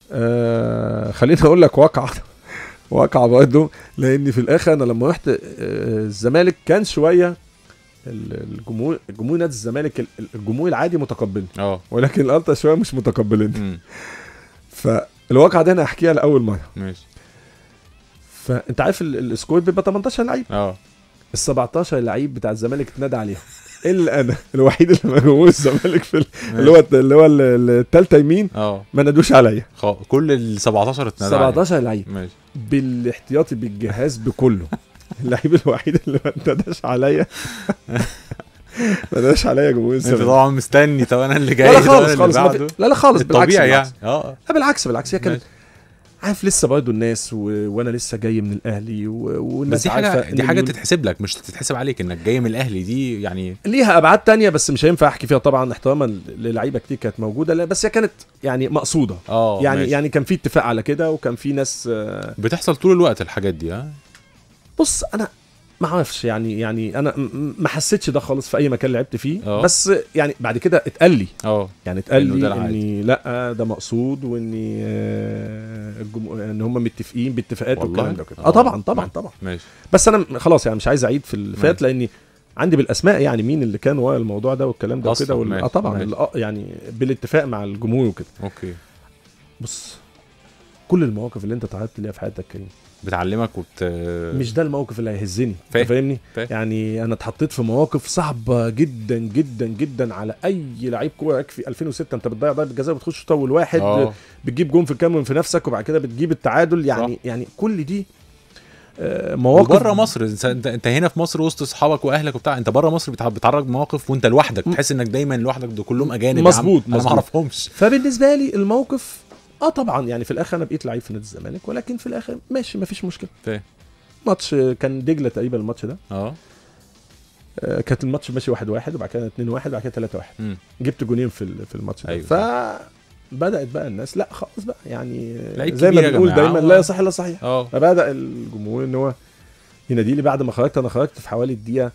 آه خليني اقول لك واقعه واقعه برضه لان في الاخر انا لما رحت آه الزمالك كان شويه ال- الجمهور جمهور نادي الزمالك ال- الجمهور العادي متقبلني اه ولكن الالترا شويه مش متقبليني مم. فالواقعه دي انا هحكيها لاول مره ماشي فانت عارف ال- السكور بيبقى 18 لعيب اه ال 17 لعيب بتاع الزمالك اتنادى عليهم الا انا الوحيد اللي ما جمهور الزمالك في ال- اللي هو اللي هو ال- التالتة يمين اه ما نادوش عليا خ- كل ال 17 اتنادى عليه. 17 لعيب ماشي بالاحتياطي بالجهاز بكله اللعيب الوحيد اللي ما اتناداش عليا ما ناداش عليا جمهور انت الزمالك طبعا مستني طب انا اللي جاي لا لا طب أنا خالص اللي خالص ما بعده. في- لا لا خالص بالعكس الطبيعي بالعكس. يعني اه لا بالعكس بالعكس هي كانت ماشي. عارف لسه برضه الناس و... وانا لسه جاي من الاهلي و... والناس بس دي عارفة حاجه إن دي حاجه اليون- تتحسب لك مش تتحسب عليك انك جاي من الاهلي دي يعني ليها ابعاد تانية بس مش هينفع احكي فيها طبعا احتراما للعيبه كتير كانت موجوده لا بس هي كانت يعني مقصوده اه يعني ماشي. يعني كان في اتفاق على كده وكان في ناس آه، بتحصل طول الوقت الحاجات دي ها بص انا ما اعرفش يعني يعني انا م- م- ما حسيتش ده خالص في اي مكان لعبت فيه آه. بس يعني بعد كده اتقال لي اه يعني اتقال إنه ده لي العادي. اني لا ده مقصود واني آه، الجمهور ان هم متفقين باتفاقات والله؟ والكلام ده وكده آه. اه طبعا طبعا ماشي. طبعا ماشي بس انا م- خلاص يعني مش عايز اعيد في اللي فات ماشي. لاني عندي بالاسماء يعني مين اللي كان ورا الموضوع ده والكلام ده أصلاً، وكده وال... اه ماشي، طبعا ماشي. ال- آه يعني بالاتفاق مع الجمهور وكده اوكي بص كل المواقف اللي انت تعرضت ليها في حياتك كريم بتعلمك وبت مش ده الموقف اللي هيهزني فاهم، أنت فاهمني فاهم. يعني انا اتحطيت في مواقف صعبه جدا جدا جدا على اي لعيب كوره يكفي 2006 انت بتضيع ضربه جزاء بتخش تطول واحد اه بتجيب جون في الكاميرون في نفسك وبعد كده بتجيب التعادل يعني صح. يعني كل دي آه، مواقف وبره مصر انت انت انت هنا في مصر وسط اصحابك واهلك وبتاع انت بره مصر بتع- بتتعرض مواقف وانت لوحدك م- تحس انك دايما لوحدك ده كلهم اجانب مظبوط، يا عم. انا ما مظبوط. اعرفهمش فبالنسبه لي الموقف اه طبعا يعني في الاخر انا بقيت لعيب في نادي الزمالك ولكن في الاخر ماشي مفيش مشكله فاهم. ماتش آه، كان دجله تقريبا الماتش ده اه آه، كانت الماتش ماشي 1 1 وبعد كده 2 1 وبعد كده 3 1 مم. جبت جونين في ال- في الماتش ده أيوة. ف بدات بقى الناس لا خلاص بقى يعني آه، لعيب زي ما كبير يا بنقول جماعة. دايما لا يصح الا صحيح اه فبدا الجمهور ان هو ينادي لي بعد ما خرجت انا خرجت في حوالي الدقيقه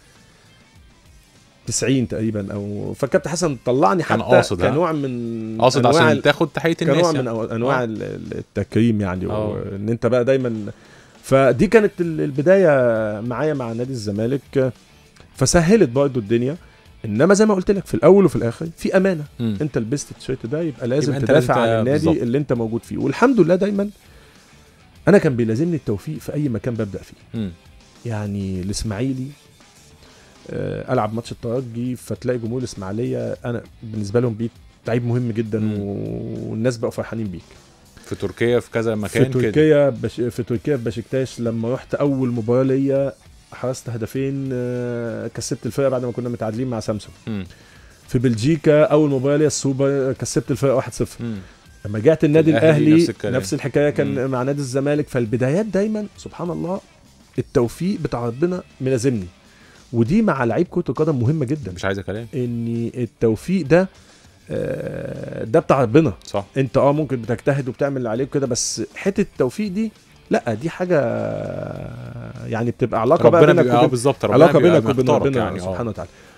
90 تقريبا او فالكابتن حسن طلعني كان حتى قاصد، ها؟ كنوع من قاصد أنواع عشان ال- تاخد تحيه الناس كنوع يعني. من أو- انواع آه. ال- ال- التكريم يعني آه. وان انت بقى دايما فدي كانت ال- البدايه معايا مع نادي الزمالك فسهلت برضه الدنيا انما زي ما قلت لك في الاول وفي الاخر في امانه مم. انت لبست التيشيرت ده يبقى لازم يبقى أنت تدافع لازم عن ت- النادي بالظبط. اللي انت موجود فيه والحمد لله دايما انا كان بيلازمني التوفيق في اي مكان ببدا فيه مم. يعني الاسماعيلي آه، العب ماتش الترجي فتلاقي جمهور الاسماعيليه انا بالنسبه لهم بيك لعيب مهم جدا مم. والناس بقوا فرحانين بيك في تركيا في كذا مكان في كده تركيا بش... في تركيا في بشكتاش لما رحت اول مباراه ليا حرزت هدفين آه، كسبت الفرقه بعد ما كنا متعادلين مع سامسونج مم. في بلجيكا اول مباراه ليا السوبر كسبت الفرقه 1-0 مم. لما رجعت النادي الأهلي الاهلي نفس نفس, الكلام. نفس الحكايه كان مم. مع نادي الزمالك فالبدايات دايما سبحان الله التوفيق بتاع ربنا ملازمني ودي مع لعيب كره القدم مهمه جدا مش عايزه كلام ان التوفيق ده آه، ده بتاع ربنا صح انت اه ممكن بتجتهد وبتعمل اللي عليك كده بس حته التوفيق دي لا دي حاجه يعني بتبقى علاقه بقى ربنا بينك بيبقى اه وبين بالظبط ربنا علاقه بيبقى بينك وبين مختارك ربنا يعني اه سبحانه وتعالى